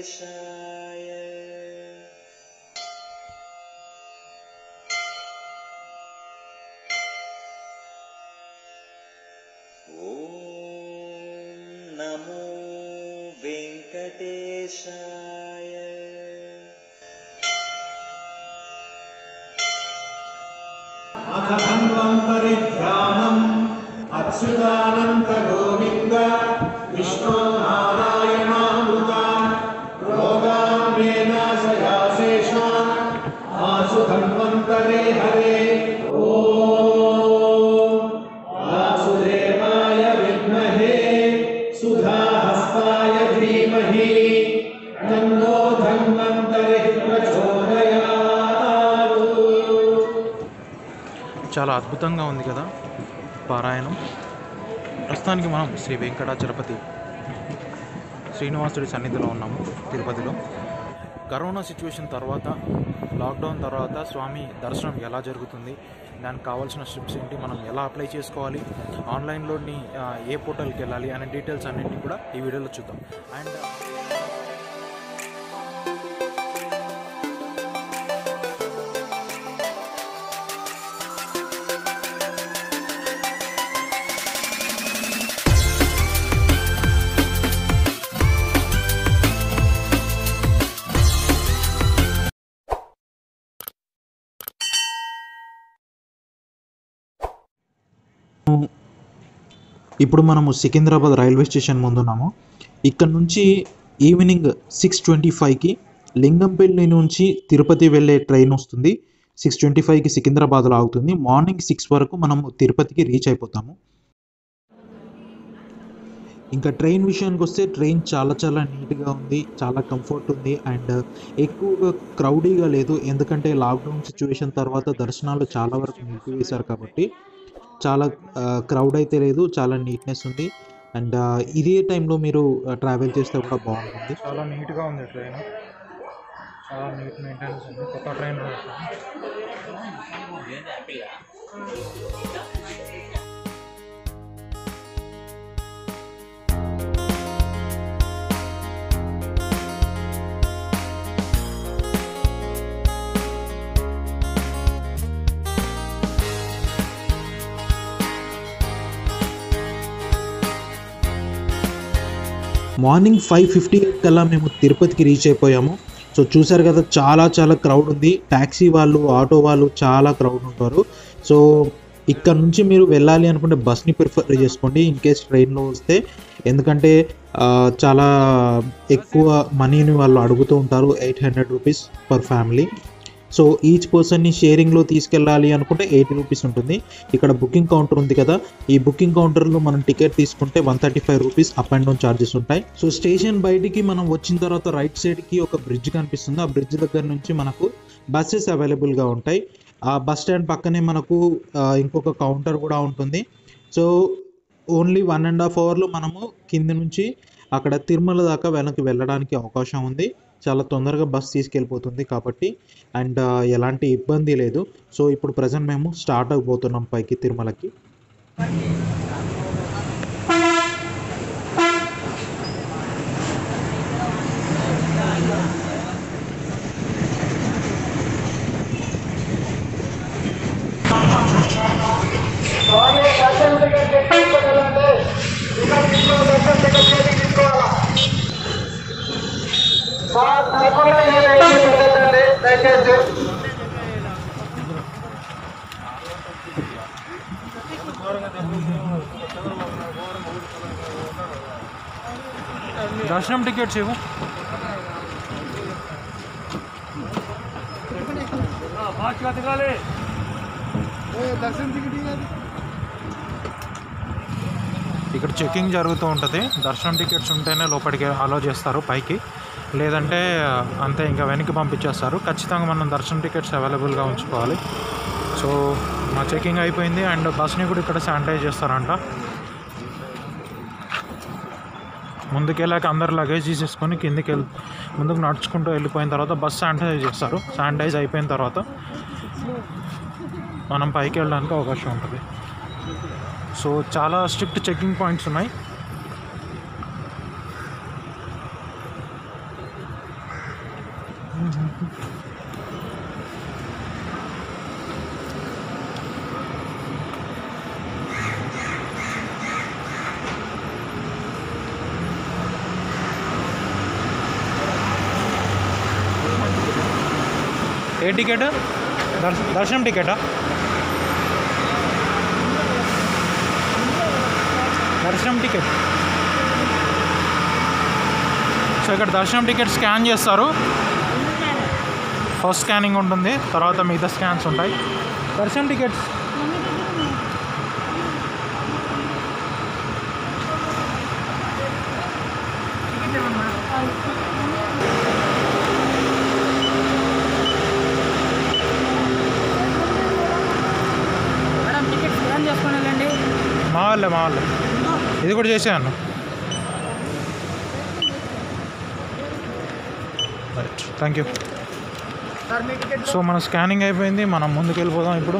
वेङ्कटेशाय ॐ नमो वेङ्कटेशाय अथ धन्वन्तरिध्यानम् अच्युतानन्तगोविन्द विष्णो नारायणामृता रोगान् मे नाशयाशेषान् आसु धन्वन्तरे हरे ॐ वासुदेवाय विद्महे सुधाहस्ताय धीमहि तन्नो धन्वन्तरिः प्रचोदयात् చాలా అద్భుతంగా ఉంది కదా పారాయణం ప్రస్తుతానికి మనం శ్రీ వెంకటాచలపతి శ్రీనివాసుడి సన్నిధిలో ఉన్నాము తిరుపతిలో కరోనా సిచ్యువేషన్ తర్వాత లాక్డౌన్ తర్వాత స్వామి దర్శనం ఎలా జరుగుతుంది దానికి కావాల్సిన స్టెప్స్ ఏంటి మనం ఎలా అప్లై చేసుకోవాలి ఆన్లైన్లోని ఆ, ఏ పోర్టల్కి వెళ్ళాలి అనే డీటెయిల్స్ అన్నింటినీ కూడా ఈ వీడియోలో చూద్దాం అండ్ ఇప్పుడు మనము సికింద్రాబాద్ రైల్వే స్టేషన్ ముందున్నాము ఇక్కడ నుంచి ఈవినింగ్ సిక్స్ ట్వంటీ ఫైవ్కి లింగంపల్లి నుంచి తిరుపతి వెళ్ళే ట్రైన్ వస్తుంది సిక్స్ ట్వంటీ ఫైవ్కి సికింద్రాబాద్లో ఆగుతుంది మార్నింగ్ సిక్స్ వరకు మనము తిరుపతికి రీచ్ అయిపోతాము ఇంకా ట్రైన్ విషయానికి వస్తే ట్రైన్ చాలా చాలా నీట్గా ఉంది చాలా కంఫర్ట్ ఉంది అండ్ ఎక్కువగా క్రౌడీగా లేదు ఎందుకంటే లాక్డౌన్ సిచ్యువేషన్ తర్వాత దర్శనాలు చాలా వరకు నిలిపివేశారు కాబట్టి చాలా క్రౌడ్ అయితే లేదు చాలా నీట్నెస్ ఉంది అండ్ ఇదే టైంలో మీరు ట్రావెల్ చేస్తే కూడా బాగుంటుంది చాలా నీట్గా ఉంది ట్రైన్ చాలా నీట్ మెయింటెనెన్స్ ఉంది కొత్త train morning five fifty eight కల్లా మేము తిరుపతికి రీచ్ అయిపోయాము సో చూసారు కదా చాలా చాలా క్రౌడ్ ఉంది ట్యాక్సీ వాళ్ళు ఆటో వాళ్ళు చాలా క్రౌడ్ ఉంటారు సో ఇక్కడ నుంచి మీరు వెళ్ళాలి అనుకుంటే బస్ని ప్రిఫర్ చేసుకోండి ఇన్ కేస్ ట్రైన్లో వస్తే ఎందుకంటే ఆ, చాలా ఎక్కువ మనీని వాళ్ళు అడుగుతూ ఉంటారు eight hundred rupees per family so each పర్సన్ని షేరింగ్లో తీసుకెళ్ళాలి అనుకుంటే ఎయిటీ రూపీస్ ఉంటుంది ఇక్కడ బుకింగ్ కౌంటర్ ఉంది కదా ఈ బుకింగ్ కౌంటర్లో మనం టికెట్ తీసుకుంటే one thirty five rupees up and down charges ఉంటాయి సో స్టేషన్ బయటికి మనం వచ్చిన తర్వాత రైట్ సైడ్కి ఒక బ్రిడ్జ్ కనిపిస్తుంది ఆ బ్రిడ్జ్ దగ్గర నుంచి మనకు బస్సెస్ అవైలబుల్గా ఉంటాయి ఆ బస్ స్టాండ్ పక్కనే మనకు ఆ, ఇంకొక కౌంటర్ కూడా ఉంటుంది so only one and half అవర్లో మనము కింద నుంచి అక్కడ తిరుమల దాకా వెనక్కి వెళ్ళడానికి అవకాశం ఉంది చాలా తొందరగా బస్ తీసుకెళ్ళిపోతుంది కాబట్టి అండ్ ఎలాంటి ఇబ్బంది లేదు సో ఇప్పుడు ప్రజెంట్ మేము స్టార్ట్ అయిపోతున్నాం పైకి తిరుమలకి దర్శనం టికెట్స్ ఇవ్వు ఇక్కడ చెకింగ్ జరుగుతూ ఉంటుంది దర్శనం టికెట్స్ ఉంటేనే లోపలికి అలో చేస్తారు పైకి లేదంటే అంతే ఇంకా వెనక్కి పంపించేస్తారు ఖచ్చితంగా మనం దర్శనం టికెట్స్ అవైలబుల్గా ఉంచుకోవాలి సో మా చెకింగ్ అయిపోయింది అండ్ బస్ని కూడా ఇక్కడ శానిటైజ్ చేస్తారంట ముందుకెళ్ళాక అందరు లగేజ్ తీసేసుకొని కిందికి వెళ్ళి ముందుకు నడుచుకుంటూ వెళ్ళిపోయిన తర్వాత బస్ శానిటైజ్ చేస్తారు శానిటైజ్ అయిపోయిన తర్వాత మనం పైకి వెళ్ళడానికి అవకాశం ఉంటుంది సో చాలా స్ట్రిక్ట్ చెకింగ్ పాయింట్స్ ఉన్నాయి ఏ టికెట్ దర్శ దర్శనం టికెటా దర్శనం టికెట్ సో ఇక్కడ దర్శనం టికెట్ స్కాన్ చేస్తారు ఫస్ట్ స్కానింగ్ ఉంటుంది తర్వాత మిగతా స్కాన్స్ ఉంటాయి దర్శనం టికెట్స్ మేడం టికెట్ స్కాన్ చేసుకొని వెళ్ళండి మా వాళ్ళే మా వాళ్ళే ఇది కూడా చేసేయను రైట్ థ్యాంక్ యూ సార్ మీ టికెట్ సో మన స్కానింగ్ అయిపోయింది మనం ముందుకు వెళ్ళిపోదాం ఇప్పుడు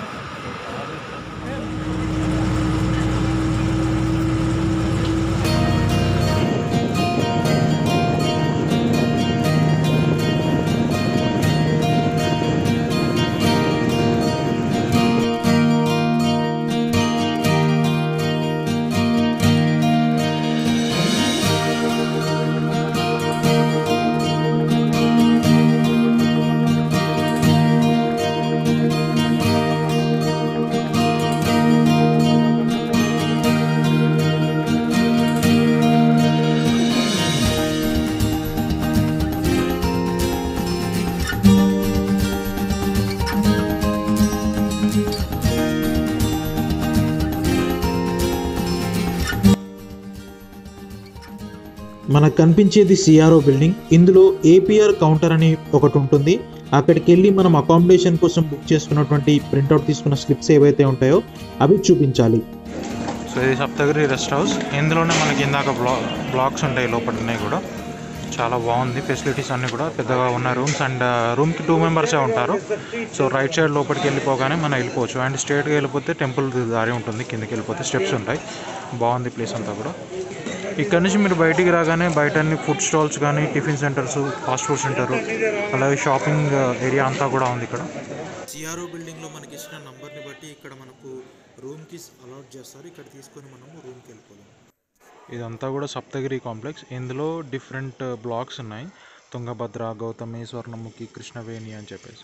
మనకు కనిపించేది సిఆర్ఓ బిల్డింగ్ ఇందులో ఏపీఆర్ కౌంటర్ అని ఒకటి ఉంటుంది అక్కడికి వెళ్ళి మనం అకామిడేషన్ కోసం బుక్ చేసుకున్నటువంటి ప్రింట్అవుట్ తీసుకున్న స్లిప్స్ ఏవైతే ఉంటాయో అవి చూపించాలి సో ఇది సప్తగిరి రెస్ట్ హౌస్ ఇందులోనే మనకి ఇందాక బ్లా బ్లాక్స్ ఉంటాయి లోపల ఉన్నాయి కూడా చాలా బాగుంది ఫెసిలిటీస్ అన్నీ కూడా పెద్దగా ఉన్న రూమ్స్ అండ్ రూమ్కి టూ మెంబర్సే ఉంటారు సో రైట్ సైడ్ లోపలికి వెళ్ళిపోగానే మనం వెళ్ళిపోవచ్చు అండ్ స్ట్రేట్గా వెళ్ళిపోతే టెంపుల్ దారి ఉంటుంది కిందకి వెళ్ళిపోతే స్టెప్స్ ఉంటాయి బాగుంది ప్లేస్ అంతా కూడా ఇక్కడ నుంచి మీరు బయటికి రాగానే బయట అన్ని ఫుడ్ స్టాల్స్ కానీ tiffin centres fast food centre అలాగే షాపింగ్ ఏరియా అంతా కూడా ఉంది ఇక్కడ సిఆర్ఓ బిల్డింగ్లో మనకి ఇచ్చిన నంబర్ని బట్టి ఇక్కడ మనకు రూమ్కి అలాట్ చేస్తారు ఇక్కడ తీసుకొని మనము రూమ్కి వెళ్ళిపోదాం ఇదంతా కూడా సప్తగిరి కాంప్లెక్స్ ఇందులో డిఫరెంట్ బ్లాక్స్ ఉన్నాయి తుంగభద్ర గౌతమి స్వర్ణముఖి కృష్ణవేణి అని చెప్పేసి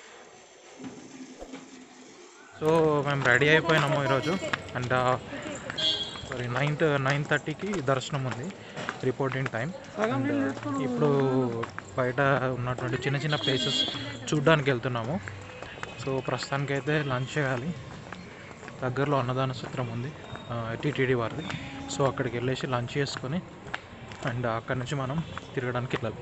సో మేము రెడీ అయిపోయినాము ఈరోజు అండ్ సారీ నైన్త్ నైన్ థర్టీకి దర్శనం ఉంది రిపోర్టింగ్ టైం అండ్ ఇప్పుడు బయట ఉన్నటువంటి చిన్న చిన్న ప్లేసెస్ చూడ్డానికి వెళ్తున్నాము సో ప్రస్తుతానికైతే లంచ్ చేయాలి దగ్గరలో అన్నదాన సూత్రం ఉంది టీటీడీ వారిది సో అక్కడికి వెళ్ళేసి లంచ్ చేసుకొని అండ్ అక్కడి నుంచి మనం తిరగడానికి వెళ్ళాలి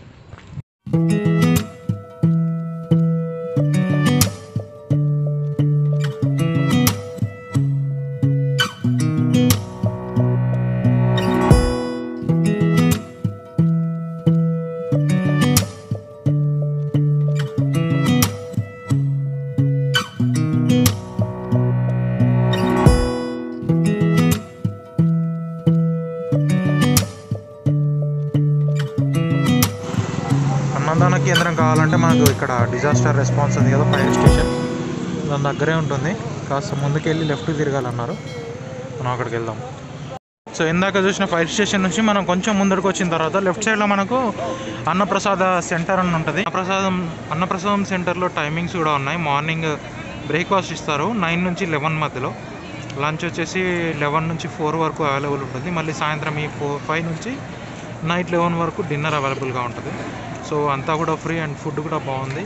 అన్నదాన కేంద్రం కావాలంటే మనకు ఇక్కడ డిజాస్టర్ రెస్పాన్స్ ఉంది కదా ఫైర్ స్టేషన్ దాని దగ్గరే ఉంటుంది కాస్త ముందుకెళ్ళి లెఫ్ట్ తిరగాలన్నారు మనం అక్కడికి వెళ్దాం సో ఇందాక చూసిన ఫైర్ స్టేషన్ నుంచి మనం కొంచెం ముందరకు వచ్చిన తర్వాత లెఫ్ట్ సైడ్లో మనకు అన్నప్రసాద సెంటర్ అని ఉంటుంది అన్నప్రసాదం అన్నప్రసాదం సెంటర్లో టైమింగ్స్ కూడా ఉన్నాయి మార్నింగ్ బ్రేక్ఫాస్ట్ ఇస్తారు నైన్ నుంచి లెవెన్ మధ్యలో లంచ్ వచ్చేసి లెవెన్ నుంచి ఫోర్ వరకు అవైలబుల్ ఉంటుంది మళ్ళీ సాయంత్రం ఈ ఫోర్ ఫైవ్ నుంచి నైట్ లెవెన్ వరకు డిన్నర్ అవైలబుల్గా ఉంటుంది సో అంతా కూడా ఫ్రీ అండ్ ఫుడ్ కూడా బాగుంది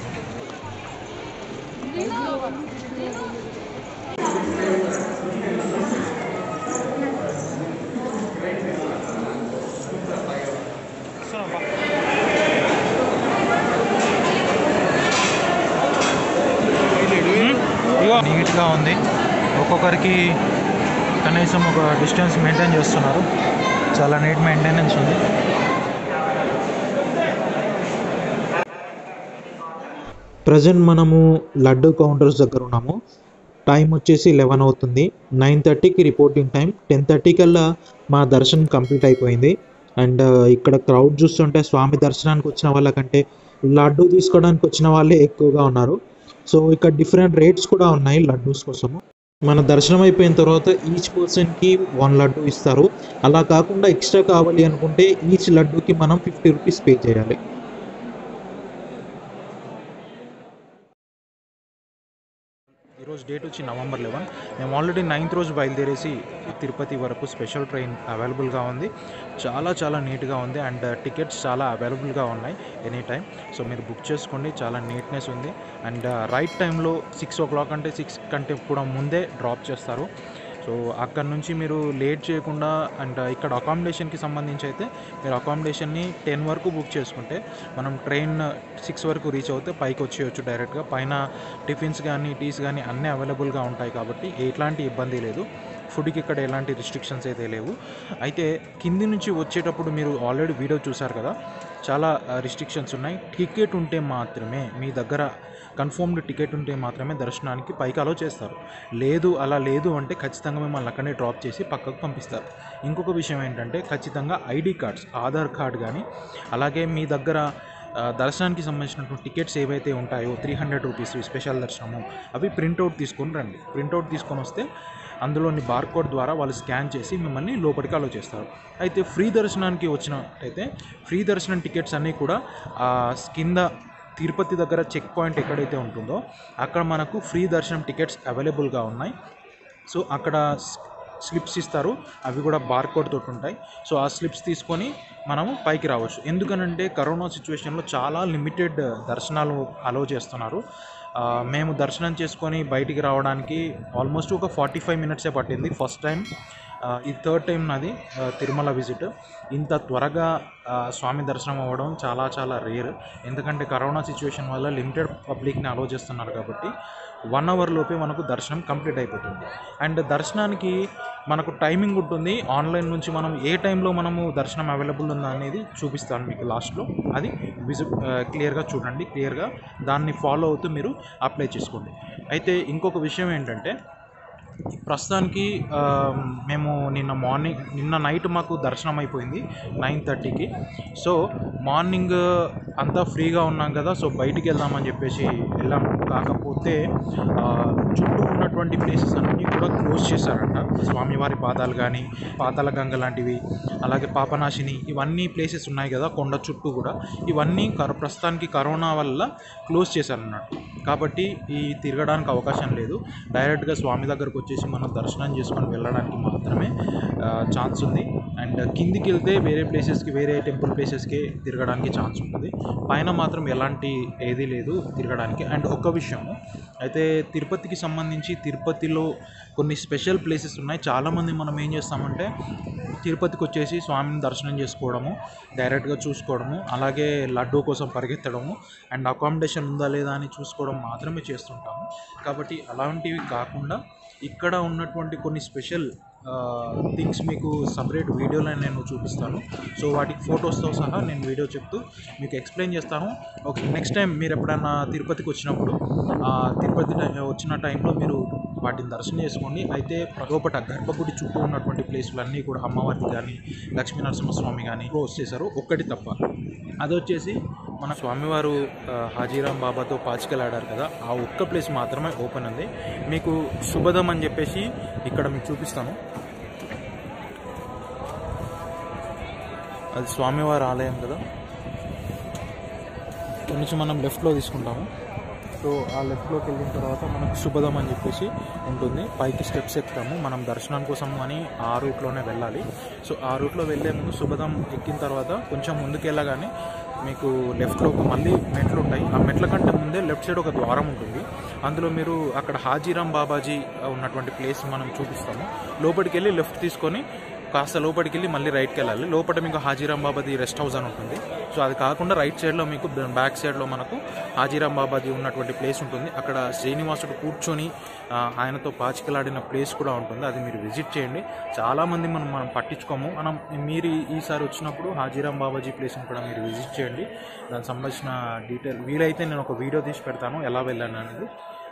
ఇగో నీట్గా ఉంది ఒక్కొక్కరికి కనీసం ఒక డిస్టెన్స్ మెయింటైన్ చేస్తున్నారు చాలా నీట్ మెయింటెనెన్స్ ఉంది ప్రజెంట్ మనము లడ్డు కౌంటర్స్ దగ్గర ఉన్నాము టైం వచ్చేసి లెవెన్ అవుతుంది నైన్ థర్టీకి రిపోర్టింగ్ టైం టెన్ థర్టీ కల్లా మా దర్శనం కంప్లీట్ అయిపోయింది అండ్ ఇక్కడ క్రౌడ్ చూస్తుంటే స్వామి దర్శనానికి వచ్చిన వాళ్ళకంటే లడ్డు తీసుకోవడానికి వచ్చిన వాళ్ళే ఎక్కువగా ఉన్నారు సో ఇక్కడ డిఫరెంట్ రేట్స్ కూడా ఉన్నాయి లడ్డూస్ కోసము మన దర్శనం అయిపోయిన తర్వాత ఈచ్ పర్సన్కి వన్ లడ్డు ఇస్తారు అలా కాకుండా ఎక్స్ట్రా కావాలి అనుకుంటే ఈచ్ లడ్డూకి మనం ఫిఫ్టీ రూపీస్ పే చేయాలి ఈరోజు డేట్ వచ్చి నవంబర్ లెవెన్ మేము ఆల్రెడీ నైన్త్ రోజు బయలుదేరేసి తిరుపతి వరకు స్పెషల్ ట్రైన్ అవైలబుల్గా ఉంది చాలా చాలా నీట్గా ఉంది అండ్ టికెట్స్ చాలా అవైలబుల్గా ఉన్నాయి ఎనీ టైం సో మీరు బుక్ చేసుకోండి చాలా నీట్నెస్ ఉంది అండ్ రైట్ టైంలో సిక్స్ ఓ క్లాక్ అంటే సిక్స్ కంటే కూడా ముందే డ్రాప్ చేస్తారు సో అక్కడ నుంచి మీరు లేట్ చేయకుండా అండ్ ఇక్కడ అకామిడేషన్కి సంబంధించి అయితే మీరు అకామిడేషన్ని టెన్ వరకు బుక్ చేసుకుంటే మనం ట్రైన్ సిక్స్ వరకు రీచ్ అవుతే పైకి వచ్చేయచ్చు డైరెక్ట్గా పైన టిఫిన్స్ కానీ టీస్ కానీ అన్నీ అవైలబుల్గా ఉంటాయి కాబట్టి ఎట్లాంటి ఇబ్బంది లేదు ఫుడ్కి ఇక్కడ ఎలాంటి రిస్ట్రిక్షన్స్ అయితే లేవు అయితే కింది నుంచి వచ్చేటప్పుడు మీరు ఆల్రెడీ వీడియో చూసారు కదా చాలా రిస్ట్రిక్షన్స్ ఉన్నాయి టికెట్ ఉంటే మాత్రమే మీ దగ్గర కన్ఫర్మ్డ్ టికెట్ ఉంటే మాత్రమే దర్శనానికి పైకి అలో చేస్తారు లేదు అలా లేదు అంటే ఖచ్చితంగా మిమ్మల్ని అక్కడే డ్రాప్ చేసి పక్కకు పంపిస్తారు ఇంకొక విషయం ఏంటంటే ఖచ్చితంగా ఐడి కార్డ్స్ ఆధార్ కార్డ్ కానీ అలాగే మీ దగ్గర ఆ, దర్శనానికి సంబంధించినటువంటి టికెట్స్ ఏవైతే ఉంటాయో త్రీ హండ్రెడ్ రూపీస్ స్పెషల్ దర్శనము అవి ప్రింట్అవుట్ తీసుకొని రండి ప్రింట్అవుట్ తీసుకొని వస్తే అందులోని బార్కోడ్ ద్వారా వాళ్ళు స్కాన్ చేసి మిమ్మల్ని లోపలికి అలో చేస్తారు అయితే ఫ్రీ దర్శనానికి వచ్చినట్టయితే ఫ్రీ దర్శనం టికెట్స్ అన్నీ కూడా ఆ, కింద తిరుపతి దగ్గర చెక్ పాయింట్ ఎక్కడైతే ఉంటుందో అక్కడ మనకు ఫ్రీ దర్శనం టికెట్స్ అవైలబుల్గా ఉన్నాయి సో అక్కడ స్- స్లిప్స్ ఇస్తారు అవి కూడా బార్కోడ్ తోటి ఉంటాయి సో ఆ స్లిప్స్ తీసుకొని మనము పైకి రావచ్చు ఎందుకనంటే కరోనా సిచ్యువేషన్లో చాలా లిమిటెడ్ దర్శనాలు అలో చేస్తున్నారు ఆ, మేము దర్శనం చేసుకొని బయటికి రావడానికి ఆల్మోస్ట్ ఒక ఫార్టీ ఫైవ్ మినిట్సే పట్టింది ఫస్ట్ టైం ఆ, ఇది థర్డ్ టైం నాది ఆ, తిరుమల విజిట్ ఇంత త్వరగా ఆ, స్వామి దర్శనం అవ్వడం చాలా చాలా రేర్ ఎందుకంటే కరోనా సిచ్యువేషన్ వల్ల లిమిటెడ్ పబ్లిక్ని అలో చేస్తున్నారు కాబట్టి వన్ అవర్ లోపే మనకు దర్శనం కంప్లీట్ అయిపోతుంది అండ్ దర్శనానికి మనకు టైమింగ్ ఉంటుంది ఆన్లైన్ నుంచి మనం ఏ టైంలో మనము దర్శనం అవైలబుల్ ఉందా అనేది చూపిస్తాను మీకు లాస్ట్లో అది విజిట్ క్లియర్గా చూడండి క్లియర్గా దాన్ని ఫాలో అవుతూ మీరు అప్లై చేసుకోండి అయితే ఇంకొక విషయం ఏంటంటే ప్రస్తుతానికి ఆ, మేము నిన్న మార్నింగ్ నిన్న నైట్ మాకు దర్శనం అయిపోయింది నైన్ థర్టీకి సో మార్నింగ్ అంతా ఫ్రీగా ఉన్నాం కదా సో బయటికి వెళ్దామని చెప్పేసి వెళ్ళాము కాకపోతే ఆ, చుట్టూ ఉన్నటువంటి ప్లేసెస్ అన్నీ కూడా క్లోజ్ చేశారంట స్వామివారి పాదాలు కానీ పాతాల గంగ లాంటివి అలాగే పాపనాశిని ఇవన్నీ ప్లేసెస్ ఉన్నాయి కదా కొండ చుట్టూ కూడా ఇవన్నీ కర ప్రస్తుతానికి కరోనా వల్ల క్లోజ్ చేశారన్నట్టు కాబట్టి ఈ తిరగడానికి అవకాశం లేదు డైరెక్ట్గా స్వామి దగ్గరకు వచ్చేసి మనం దర్శనం చేసుకొని వెళ్ళడానికి మాత్రమే ఛాన్స్ ఉంది అండ్ కిందికి వెళ్తే వేరే ప్లేసెస్కి వేరే టెంపుల్ ప్లేసెస్కి తిరగడానికి ఛాన్స్ ఉంటుంది పైన మాత్రం ఎలాంటి ఏదీ లేదు తిరగడానికి అండ్ ఒక విషయము అయితే తిరుపతికి సంబంధించి తిరుపతిలో కొన్ని స్పెషల్ ప్లేసెస్ ఉన్నాయి చాలామంది మనం ఏం చేస్తామంటే తిరుపతికి వచ్చేసి స్వామిని దర్శనం చేసుకోవడము డైరెక్ట్గా చూసుకోవడము అలాగే లడ్డూ కోసం పరిగెత్తడము అండ్ అకామిడేషన్ ఉందా లేదా అని చూసుకోవడం మాత్రమే చేస్తుంటాము కాబట్టి అలాంటివి కాకుండా ఇక్కడ ఉన్నటువంటి కొన్ని స్పెషల్ థింగ్స్ మీకు సపరేట్ వీడియోలో నేను చూపిస్తాను సో వాటికి ఫొటోస్తో సహా నేను వీడియో చెప్తూ మీకు ఎక్స్ప్లెయిన్ చేస్తాను ఓకే నెక్స్ట్ టైం మీరు ఎప్పుడైనా తిరుపతికి వచ్చినప్పుడు ఆ, తిరుపతి టై- వచ్చిన టైంలో మీరు వాటిని దర్శనం చేసుకోండి అయితే లోపల గర్భగుడి చుట్టూ ఉన్నటువంటి ప్లేసులన్నీ కూడా అమ్మవారిది కానీ లక్ష్మీ నరసింహస్వామి కానీ క్లోజ్ చేశారు ఒక్కటి తప్ప అది వచ్చేసి మన స్వామివారు ఆ, హాజీరాం బాబాతో పాచికలాడారు కదా ఆ ఒక్క ప్లేస్ మాత్రమే ఓపెన్ ఉంది మీకు శుభదం అని చెప్పేసి ఇక్కడ మీకు చూపిస్తాను అది స్వామివారి ఆలయం కదా ఇక్కడ నుంచి మనం లెఫ్ట్లో తీసుకుంటాము సో ఆ లెఫ్ట్లోకి వెళ్ళిన తర్వాత మనకు శుభదం అని చెప్పేసి ఉంటుంది పైకి స్టెప్స్ ఎక్కుతాము మనం దర్శనం కోసం అని ఆ రూట్లోనే వెళ్ళాలి సో ఆ రూట్లో వెళ్ళే ముందు శుభదం ఎక్కిన తర్వాత కొంచెం ముందుకు వెళ్ళగానే మీకు లెఫ్ట్లో ఒక మళ్ళీ మెట్లు ఉంటాయి ఆ మెట్ల కంటే ముందే లెఫ్ట్ సైడ్ ఒక ద్వారం ఉంటుంది అందులో మీరు అక్కడ హాజీరాం బాబాజీ ఉన్నటువంటి ప్లేస్ మనం చూపిస్తాము లోపలికి వెళ్ళి లెఫ్ట్ తీసుకొని కాస్త లోపలికి వెళ్ళి మళ్ళీ రైట్కి వెళ్ళాలి లోపల మీకు హాజీరాం బాబాది రెస్ట్ హౌస్ అని ఉంటుంది సో అది కాకుండా రైట్ సైడ్లో మీకు బ్యాక్ సైడ్లో మనకు హాజీరాం బాబాది ఉన్నటువంటి ప్లేస్ ఉంటుంది అక్కడ శ్రీనివాసుడు కూర్చొని ఆ, ఆయనతో పాచికలాడిన ప్లేస్ కూడా ఉంటుంది అది మీరు విజిట్ చేయండి చాలామంది మనం మనం పట్టించుకోము మనం మీరు ఈ- ఈసారి వచ్చినప్పుడు హాజీరాం బాబాజీ ప్లేస్ని కూడా మీరు విజిట్ చేయండి దానికి సంబంధించిన డీటెయిల్ వీలైతే నేను ఒక వీడియో తీసి పెడతాను ఎలా వెళ్ళాను అనేది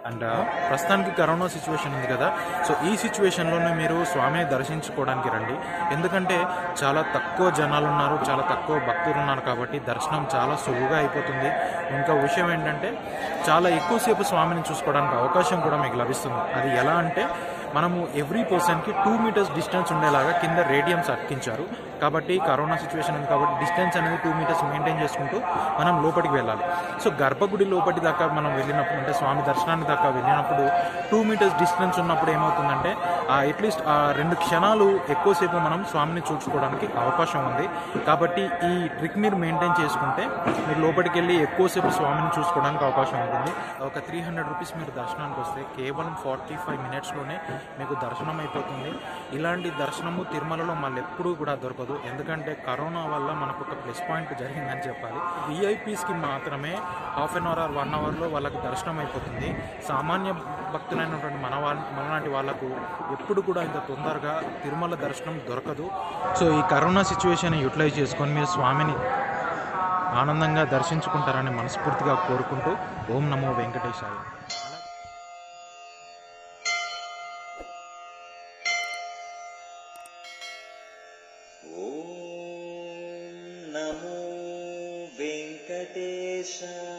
అండ్ ప్రస్తుతానికి కరోనా సిచ్యువేషన్ ఉంది కదా సో ఈ సిచ్యువేషన్లోనే మీరు స్వామిని దర్శించుకోవడానికి రండి ఎందుకంటే చాలా తక్కువ జనాలు ఉన్నారు చాలా తక్కువ భక్తులు ఉన్నారు కాబట్టి దర్శనం చాలా సులువుగా అయిపోతుంది ఇంకా విషయం ఏంటంటే చాలా ఎక్కువసేపు స్వామిని చూసుకోవడానికి అవకాశం కూడా మీకు లభిస్తుంది అది ఎలా అంటే మనము ఎవ్రీ పర్సన్కి టూ మీటర్స్ డిస్టెన్స్ ఉండేలాగా కింద రేడియమ్స్ అతికించారు కాబట్టి కరోనా సిచ్యువేషన్ ఉంది కాబట్టి డిస్టెన్స్ అనేది టూ మీటర్స్ మెయింటైన్ చేసుకుంటూ మనం లోపలికి వెళ్ళాలి సో గర్భగుడి లోపటి దాకా మనం వెళ్ళినప్పుడు అంటే స్వామి దర్శనానికి దాకా వెళ్ళినప్పుడు టూ మీటర్స్ డిస్టెన్స్ ఉన్నప్పుడు ఏమవుతుందంటే అట్లీస్ట్ ఆ రెండు క్షణాలు ఎక్కువసేపు మనం స్వామిని చూసుకోవడానికి అవకాశం ఉంది కాబట్టి ఈ ట్రిక్ మీరు మెయింటైన్ చేసుకుంటే మీరు లోపలికి వెళ్ళి ఎక్కువసేపు స్వామిని చూసుకోవడానికి అవకాశం ఉంటుంది ఒక త్రీ హండ్రెడ్ రూపీస్ మీరు దర్శనానికి వస్తే కేవలం ఫార్టీ ఫైవ్ మినిట్స్లోనే మీకు దర్శనం అయిపోతుంది ఇలాంటి దర్శనము తిరుమలలో మళ్ళీ ఎప్పుడూ కూడా దొరకదు ఎందుకంటే కరోనా వల్ల మనకు ఒక ప్లస్ పాయింట్ జరిగిందని చెప్పాలి విఐపీస్కి మాత్రమే half an hour or one అవర్లో వాళ్ళకి దర్శనం అయిపోతుంది సామాన్య భక్తులైనటువంటి మన వాళ్ళ మనలాంటి వాళ్ళకు ఎప్పుడు కూడా ఇంత తొందరగా తిరుమల దర్శనం దొరకదు సో ఈ కరోనా సిచ్యువేషన్ యూటిలైజ్ చేసుకొని మీరు స్వామిని ఆనందంగా దర్శించుకుంటారని మనస్ఫూర్తిగా కోరుకుంటూ ఓం నమో వెంకటేశాయ ॐ नमो वेङ्कटेशाय